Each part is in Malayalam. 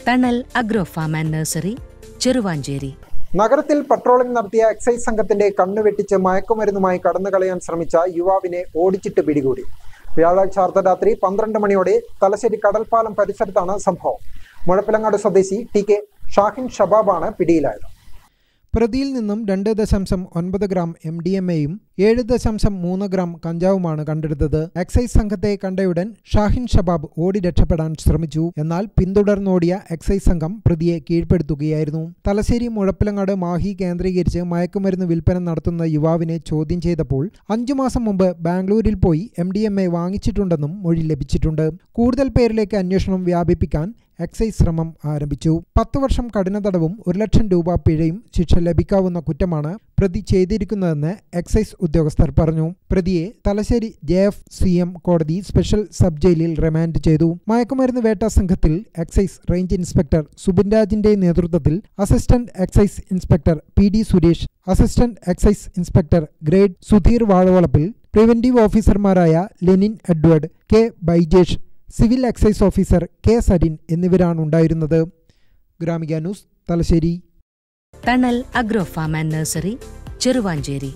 തണൽ agro farm and nursery Cheruvanchery നഗരത്തിൽ പട്രോളിംഗ് നടത്തിയ എക്സൈസ് സംഘത്തിന്റെ കണ്ണു വെട്ടിച്ച് മയക്കുമരുന്നുമായി കടന്നു കളയാൻ ശ്രമിച്ച യുവാവിനെ ഓടിച്ചിട്ട് പിടികൂടി വ്യാഴാഴ്ച അർദ്ധരാത്രി പന്ത്രണ്ട് മണിയോടെ തലശ്ശേരി കടൽപ്പാലം പരിസരത്താണ് സംഭവം മുഴപ്പിലങ്ങാട് സ്വദേശി ടി കെ ഷാഹിൻ ഷബാബാണ് പിടിയിലായത് പ്രതിയിൽ നിന്നും രണ്ട് ദശാംശം ഒൻപത് ഗ്രാം എം ഡി എം എയും ഏഴ് ദശാംശം മൂന്ന് ഗ്രാം കഞ്ചാവുമാണ് കണ്ടെടുത്തത് എക്സൈസ് സംഘത്തെ കണ്ടയുടൻ ഷാഹിൻ ഷബാബ് ഓടി രക്ഷപ്പെടാൻ ശ്രമിച്ചു എന്നാൽ പിന്തുടർന്നോടിയ എക്സൈസ് സംഘം പ്രതിയെ കീഴ്പ്പെടുത്തുകയായിരുന്നു തലശ്ശേരി മുഴപ്പിലങ്ങാട് മാഹി കേന്ദ്രീകരിച്ച് മയക്കുമരുന്ന് വിൽപ്പന നടത്തുന്ന യുവാവിനെ ചോദ്യം ചെയ്തപ്പോൾ അഞ്ചു മാസം മുമ്പ് ബാംഗ്ലൂരിൽ പോയി എം ഡി എം എ വാങ്ങിച്ചിട്ടുണ്ടെന്നും മൊഴി ലഭിച്ചിട്ടുണ്ട് കൂടുതൽ പേരിലേക്ക് അന്വേഷണം വ്യാപിപ്പിക്കാൻ എക്സൈസ് ശ്രമം ആരംഭിച്ചു പത്ത് വർഷം കഠിന തടവും ഒരു ലക്ഷം രൂപ പിഴയും ശിക്ഷ ലഭിക്കാവുന്ന കുറ്റമാണ് പ്രതി ചെയ്തിരിക്കുന്നതെന്ന് എക്സൈസ് ഉദ്യോഗസ്ഥർ പറഞ്ഞു പ്രതിയെ Thalassery J F C M കോടതി സ്പെഷ്യൽ സബ് ജയിലിൽ റിമാൻഡ് ചെയ്തു മയക്കുമരുന്ന് വേട്ട സംഘത്തിൽ എക്സൈസ് റേഞ്ച് ഇൻസ്പെക്ടർ സുബിൻ രാജിന്റെ നേതൃത്വത്തിൽ assistant excise inspector P D Suresh assistant excise inspector grade Sudheer Vazhavalappil preventive ഓഫീസർമാരായ Lenin Edward K Baijesh civil excise officer K Sarin എന്നിവരാണ് ഉണ്ടായിരുന്നത് Gramika news Thalassery Thanal agro farm and nursery Cheruvanchery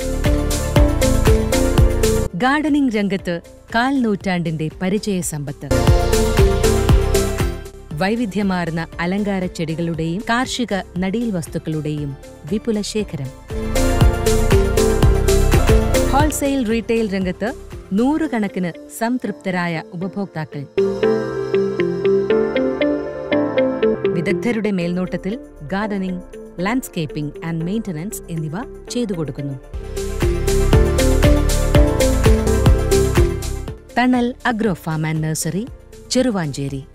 gardening രംഗത്ത് കാൽ നൂറ്റാണ്ടിന്റെ പരിചയ സമ്പത്ത് വൈവിധ്യമാർന്ന അലങ്കാര ചെടികളുടെയും കാർഷിക നടീൽ വസ്തുക്കളുടെയും വിപുല ശേഖരം ഹോൾസെയിൽ റീറ്റെയിൽ രംഗത്ത് നൂറുകണക്കിന് സംതൃപ്തരായ ഉപഭോക്താക്കൾ വിദഗ്ധരുടെ മേൽനോട്ടത്തിൽ ഗാർഡനിംഗ് ലാൻഡ്സ്കേപ്പിംഗ് ആൻഡ് മെയിന്റനൻസ് എന്നിവ ചെയ്തു കൊടുക്കുന്നു Thanal agro farm and nursery Cheruvanchery